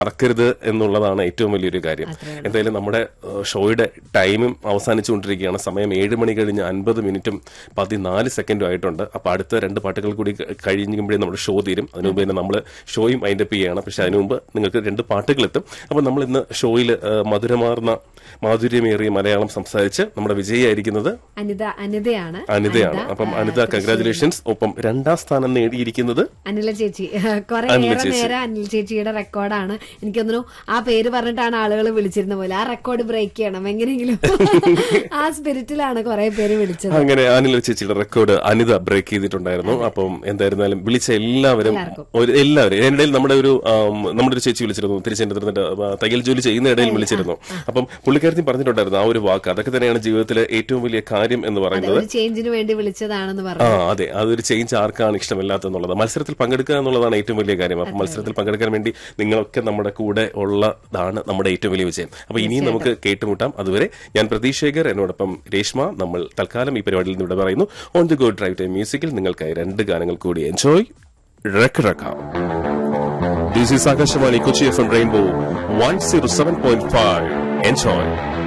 മറക്കരുത് എന്നുള്ളതാണ് ഏറ്റവും വലിയൊരു കാര്യം എന്തായാലും നമ്മുടെ ഏഹ്, ഷോയുടെ ടൈമും അവസാനിച്ചുകൊണ്ടിരിക്കുകയാണ് സമയം ഏഴ് മണി കഴിഞ്ഞ് അൻപത് മിനിറ്റും പതിനാല് സെക്കൻഡും ആയിട്ടുണ്ട് അപ്പൊ അടുത്ത രണ്ട് പാട്ടുകൾ കൂടി ക- കഴിയുമ്പോഴേ നമ്മുടെ ഷോ തീരും അതിനു മുമ്പ് തന്നെ നമ്മൾ ഷോയും അതിന്റെ അപ്പ് ചെയ്യണം പക്ഷെ അതിനു മുമ്പ് നിങ്ങൾക്ക് രണ്ട് പാട്ടുകൾ എത്തും അപ്പൊ നമ്മൾ ഇന്ന് ഷോയിൽ മധുരമാർന്ന മാധുര്യമേറിയ മലയാളം സംസാരിച്ച് നമ്മുടെ വിജയിയായിരിക്കുന്നത് അനിത അനിതയാണ് അനിതയാണ് അപ്പം അനിത കൺഗ്രാചുലേഷൻസ് ഒപ്പം രണ്ടാം സ്ഥാനം നേടിയിരിക്കുന്നത് അനില ചേച്ചി കുറെ അനില ഏറെ ചേച്ചി. നേരം അനിൽ ചേച്ചിയുടെ റെക്കോർഡാണ് എനിക്ക് തോന്നുന്നു ആ പേര് പറഞ്ഞിട്ടാണ് ആളുകൾ വിളിച്ചിരുന്ന പോലെ ആ റെക്കോർഡ് ബ്രേക്ക് ചെയ്യണം എങ്ങനെയെങ്കിലും ആ സ്പിരിറ്റിലാണ് കുറെ പേര് വിളിച്ചത് അങ്ങനെ അനിൽ ചേച്ചിയുടെ റെക്കോർഡ് അനിത ബ്രേക്ക് ചെയ്തിട്ടുണ്ടായിരുന്നു അപ്പം എന്തായിരുന്നാലും വിളിച്ച എല്ലാവരും ഒരു എല്ലാവരും ഇതിനിടയിൽ നമ്മുടെ ഒരു ആം, നമ്മുടെ ഒരു ചേച്ചി വിളിച്ചിരുന്നു തിരുച്ചെന്തരത്തിന്റെ തയ്യൽ ജോലി ചെയ്യുന്ന ഇടയിൽ വിളിച്ചിരുന്നു അപ്പം പുള്ളിക്കാരത്തി പറഞ്ഞിട്ടുണ്ടായിരുന്നു ആ ഒരു വാക്ക് അതൊക്കെ തന്നെയാണ് ജീവിതത്തിലെ ഏറ്റവും വലിയ കാര്യം എന്ന് പറയുന്നത് ഒരു ചേഞ്ചിന് വേണ്ടി വിളിച്ചതാണെന്ന് ആ പറഞ്ഞു അതെ അതൊരു ചേഞ്ച് ആർക്കാണ് ഇഷ്ടമില്ലാത്തെന്നുള്ളത് മത്സരത്തിൽ പങ്കെടുക്കുക എന്നുള്ളതാണ് ഏറ്റവും വലിയ കാര്യം അപ്പൊ മത്സരത്തിൽ പങ്കെടുക്കാൻ വേണ്ടി നിങ്ങളൊക്കെ നമ്മുടെ കൂടെ ഉള്ളതാണ് നമ്മുടെ ഏറ്റവും വലിയ വിജയം അപ്പൊ ഇനിയും നമുക്ക് കേട്ടുമുട്ടാം അതുവരെ ഞാൻ പ്രതീഷ് ശേഖർ എന്നോടൊപ്പം രേഷ്മ നമ്മൾ തൽക്കാലം ഈ പരിപാടിയിൽ നിന്ന് ഇവിടെ പറയുന്നു on the go drive time മ്യൂസിക്കിൽ നിങ്ങൾക്കായി രണ്ട് ഗാനങ്ങൾ കൂടി എൻജോയ് റെക്കാം this is Akashvani Kochi F M rainbow one zero seven point five enjoy